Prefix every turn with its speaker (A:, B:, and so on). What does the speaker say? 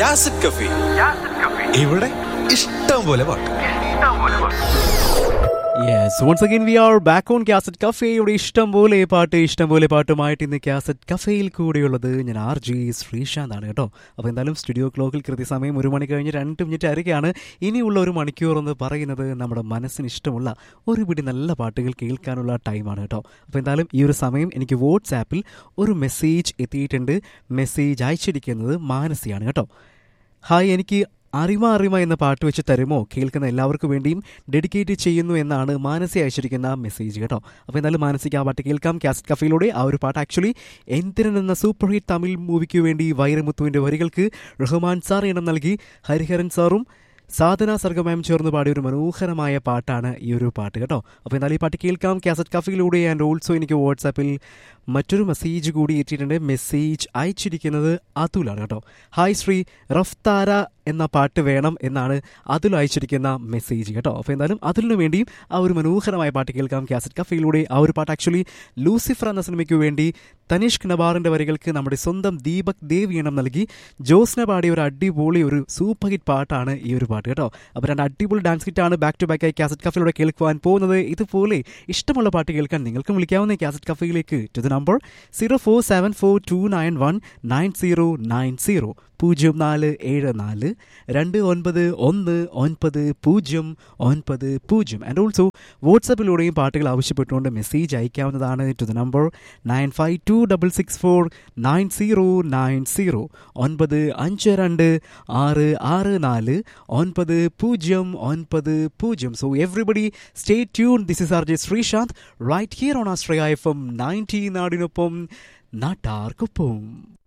A: യാസിഡ് കഫി ഇവിടെ ഇഷ്ടം പോലെ പാട്ട്
B: yes once again we are back on cassette കഫേയുടെ ഇഷ്ടം പോലെ പാട്ട് ഇഷ്ടം പോലെ പാട്ടുമായിട്ട് ഇന്ന് കാസറ്റ് കഫേയിൽ കൂടെയുള്ളത് ഞാൻ ആർ ജി ശ്രീശാന്ത് ആണ് കേട്ടോ അപ്പോൾ എന്തായാലും സ്റ്റുഡിയോ ക്ലോക്കിൽ കൃത്യസമയം ഒരു മണി കഴിഞ്ഞ് രണ്ട് മിനിറ്റ് അരയ്ക്കാണ് ഇനിയുള്ള ഒരു മണിക്കൂർ എന്ന് പറയുന്നത് നമ്മുടെ മനസ്സിന് ഇഷ്ടമുള്ള ഒരു പിടി നല്ല പാട്ടുകൾ കേൾക്കാനുള്ള ടൈമാണ് കേട്ടോ അപ്പോൾ എന്തായാലും ഈ ഒരു സമയം എനിക്ക് വാട്സാപ്പിൽ ഒരു മെസ്സേജ് എത്തിയിട്ടുണ്ട് മെസ്സേജ് അയച്ചിരിക്കുന്നത് മാനസിയാണ് കേട്ടോ ഹായ് എനിക്ക് അറിമ അറിമ എന്ന പാട്ട് വെച്ച് തരുമോ കേൾക്കുന്ന എല്ലാവർക്കും വേണ്ടിയും ഡെഡിക്കേറ്റ് ചെയ്യുന്നു എന്നാണ് മാനസി അയച്ചിരിക്കുന്ന മെസ്സേജ് കേട്ടോ അപ്പോൾ എന്നാലും മാനസിക്ക് ആ പാട്ട് കേൾക്കാം കാസറ്റ് കഫയിലൂടെ ആ ഒരു പാട്ട് ആക്ച്വലി എന്തിരൻ എന്ന സൂപ്പർ ഹിറ്റ് തമിഴ് മൂവിക്ക് വേണ്ടി വൈരമുത്തുവിൻ്റെ വരികൾക്ക് റഹ്മാൻ സാർ ഇണം നൽകി ഹരിഹരൻ സാറും സാധന സർഗമാം ചേർന്ന് പാടിയ ഒരു മനോഹരമായ പാട്ടാണ് ഈ ഒരു പാട്ട് കേട്ടോ അപ്പോൾ എന്നാൽ ഈ പാട്ട് കേൾക്കാം കാസറ്റ് കഫയിലൂടെ ആൻഡ് ഓൾസോ എനിക്ക് വാട്സാപ്പിൽ മറ്റൊരു മെസ്സേജ് കൂടി എത്തിയിട്ടുണ്ട് മെസ്സേജ് അയച്ചിരിക്കുന്നത് അതുലാണ് കേട്ടോ ഹായ് ശ്രീ റഫ്താര എന്ന പാട്ട് വേണം എന്നാണ് അതിൽ അയച്ചിരിക്കുന്ന മെസ്സേജ് കേട്ടോ അപ്പോൾ എന്തായാലും അതിനു വേണ്ടിയും ആ ഒരു മനോഹരമായ പാട്ട് കേൾക്കാം കാസറ്റ് കഫയിലൂടെ ആ ഒരു പാട്ട് ആക്ച്വലി ലൂസിഫർ എന്ന സിനിമയ്ക്ക് വേണ്ടി തനിഷ്ക് നബാറിന്റെ വരികൾക്ക് നമ്മുടെ സ്വന്തം ദീപക് ദേവ് ഈണം നൽകി ജോസ്ന പാടിയ ഒരു അടിപൊളി ഒരു സൂപ്പർ ഹിറ്റ് പാട്ടാണ് ഈ ഒരു പാട്ട് കേട്ടോ അപ്പോൾ രണ്ട് അടിപൊളി ഡാൻസ് ഹിറ്റാണ് ബാക്ക് ടു ബാക്ക് ആയി കാസറ്റ് കഫയിലൂടെ കേൾക്കുവാൻ പോകുന്നത് ഇതുപോലെ ഇഷ്ടമുള്ള പാട്ട് കേൾക്കാൻ നിങ്ങൾക്കും വിളിക്കാവുന്ന കാസറ്റ് കഫയിലേക്ക് to the number zero four seven four two nine one nine zero nine zero പൂജ്യം നാല് ഏഴ് നാല് രണ്ട് ഒൻപത് ഒന്ന് ഒൻപത് പൂജ്യം ഒൻപത് പൂജ്യം ആൻഡ് ഓൾസോ വാട്സപ്പിലൂടെയും പാട്ടുകൾ ആവശ്യപ്പെട്ടുകൊണ്ട് മെസ്സേജ് അയക്കാവുന്നതാണ് to the number nine five two double six four nine zero nine zero ഒൻപത് അഞ്ച് രണ്ട് ആറ് ആറ് നാല് ഒൻപത് പൂജ്യം ഒൻപത് പൂജ്യം so everybody stay tune this is R J Sreeshanth right here on Astraya F M ninety നാടിനൊപ്പം നാട്ടാർക്കൊപ്പം